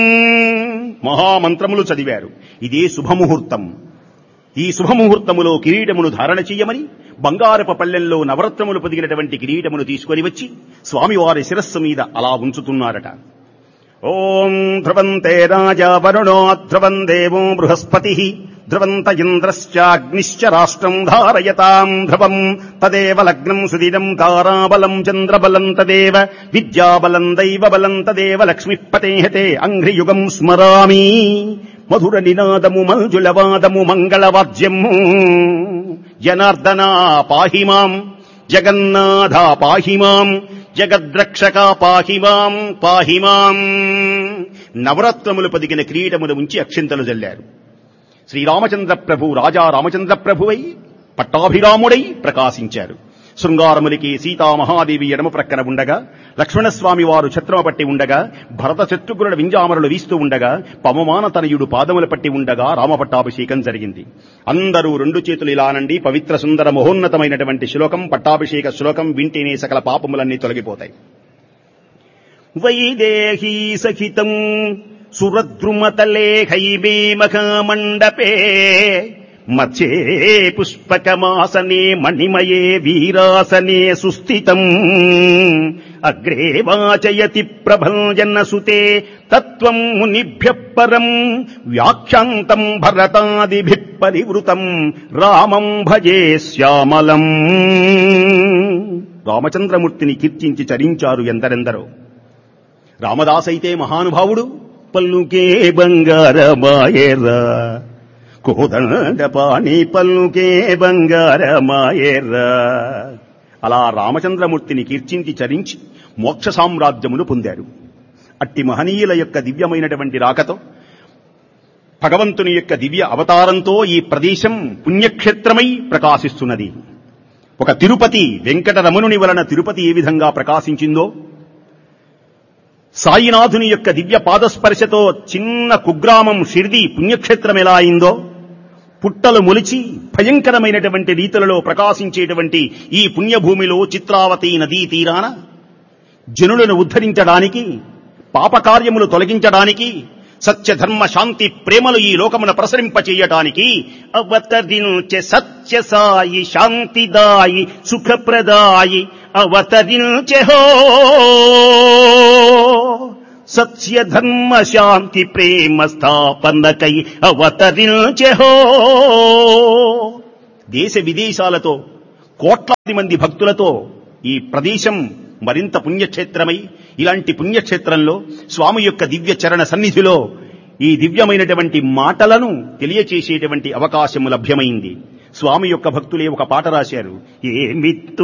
మహామంత్రములు చదివారు ఇదే శుభముహూర్తం ఈ శుభముహూర్తములో కిరీటమును ధారణ చెయ్యమని బంగారప పల్లెల్లో నవరత్నములు పొదిగినటువంటి కిరీటమును తీసుకొని వచ్చి స్వామివారి శిరస్సు మీద అలా ఉంచుతున్నారట ఓం ధ్రువంతే రాజా వరుణో ధ్రువం దేవో బృహస్పతి ధ్రువంత ఇంద్రశ్చాగ్నిశ్చ రాష్ట్రం ధారయతాం ధ్రువం తదేవ లగ్నం సుదినం తారాబలం చంద్రబలం తదేవ విద్యాబలం దైవబలం తదేవ లక్ష్మీపతేహతే అంఘ్రియుగం స్మరామి మధుర నినాదము మంజులవాదము మంగళవాద్యము జనార్దనా పాహి మాం జగన్నాథ పాహి మాం జగద్రక్షక పాహి మాం పాహి మాం నవరత్నములు పదిగిన కిరీటములు ఉంచి అక్షింతలు జల్లారు శ్రీరామచంద్ర ప్రభు రాజా రామచంద్ర ప్రభువై పట్టాభిరాముడై ప్రకాశించారు శృంగారములకి సీతామహాదేవి ఎడమ ప్రక్కన ఉండగా లక్ష్మణస్వామి వారు ఛత్రమ పట్టి ఉండగా భరత శత్రుఘ్నుల వింజామరులు వీస్తూ ఉండగా పవమాన తనయుడు పాదముల పట్టి ఉండగా రామపట్టాభిషేకం జరిగింది అందరూ రెండు చేతులు ఇలానండి పవిత్ర సుందర మహోన్నతమైనటువంటి శ్లోకం పట్టాభిషేక శ్లోకం వింటేనే సకల పాపములన్నీ తొలగిపోతాయి వైదేహీ సహితం సురద్రుమతలే హైవే మహామండపే మధ్యే పుష్పకమాసనే మణిమయే వీరాసనే సుస్థితం అగ్రే వాచయతి ప్రభంజన సుతే తత్వం మునిభ్య పరం వ్యాఖ్యాంతం భరతాదిభి పరివృతం రామం భజే శ్యామలం రామచంద్రమూర్తిని కీర్తించి చరించారు ఎందరెందరో రామదాసైతే మహానుభావుడు పల్లుకే బంగారమాయేరా కోదండపాణి పల్లుకే బంగారమాయేరా అలా రామచంద్రమూర్తిని కీర్తించి చరించి మోక్ష సామ్రాజ్యమును పొందారు అట్టి మహనీయుల యొక్క దివ్యమైనటువంటి రాకతో భగవంతుని యొక్క దివ్య అవతారంతో ఈ ప్రదేశం పుణ్యక్షేత్రమై ప్రకాశిస్తున్నది ఒక తిరుపతి వెంకటరమణుని వలన తిరుపతి ఏ విధంగా ప్రకాశించిందో సాయినాథుని యొక్క దివ్య పాదస్పర్శతో చిన్న కుగ్రామం షిర్ది పుణ్యక్షేత్రం ఎలా అయిందో పుట్టలు మొలిచి భయంకరమైనటువంటి రీతులలో ప్రకాశించేటువంటి ఈ పుణ్యభూమిలో చిత్రావతి నదీ తీరాన జనులను ఉద్ధరించడానికి పాపకార్యములు తొలగించడానికి సత్యధర్మ శాంతి ప్రేమలు ఈ లోకమున ప్రసరింపచేయటానికి అవతరించే సత్య సాయి శాంతిదాయి సుఖప్రదాయి అవతరించే హో సత్య ధర్మ శాంతి ప్రేమ స్థాపనకై అవతరించే హో దేశ విదేశాలతో కోట్లాది మంది భక్తులతో ఈ ప్రదేశం మరింత పుణ్యక్షేత్రమై ఇలాంటి పుణ్యక్షేత్రంలో స్వామి యొక్క దివ్య చరణ సన్నిధిలో ఈ దివ్యమైనటువంటి మాటలను తెలియచేసేటువంటి అవకాశము లభ్యమైంది స్వామి యొక్క భక్తులే ఒక పాట రాశారు ఏమిత్తు